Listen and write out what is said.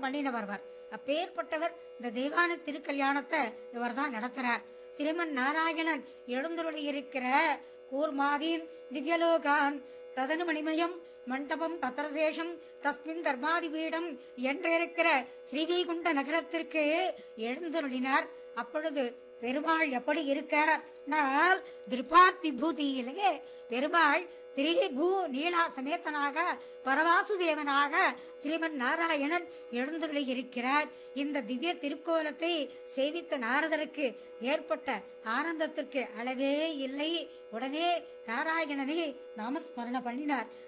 பண்ணினவர் அவர். அப்பேற்பட்டவர் இந்த தெய்வான திருக்கல்யாணத்தை இவர் தான் நடத்துறார் ஸ்ரீமன் நாராயணன் எழுந்தருளி இருக்கிற கூர்மாதீன் திவ்யலோகான் ததனு மணிமயம் மண்டபம் தத்திரசேஷம் தஸ்மின் தர்மாதி பீடம் என்றிருக்கிற ஸ்ரீவைகுண்ட நகரத்திற்கு எழுந்தருளினார் அப்பொழுது பெருமாள் எப்படி இருக்கார் திருபாத் விபூதியிலே பெருமாள் திரிபூ நீலா சமேதனாக பரவாசுதேவனாக ஸ்ரீமன் நாராயணன் எழுந்தருளி இருக்கிறார் இந்த திவ்ய திருக்கோலத்தை சேவித்த நாரதருக்கு ஏற்பட்ட ஆனந்தத்திற்கு அளவே இல்லை உடனே நாராயணனை நாமஸ்மரண பண்ணினார்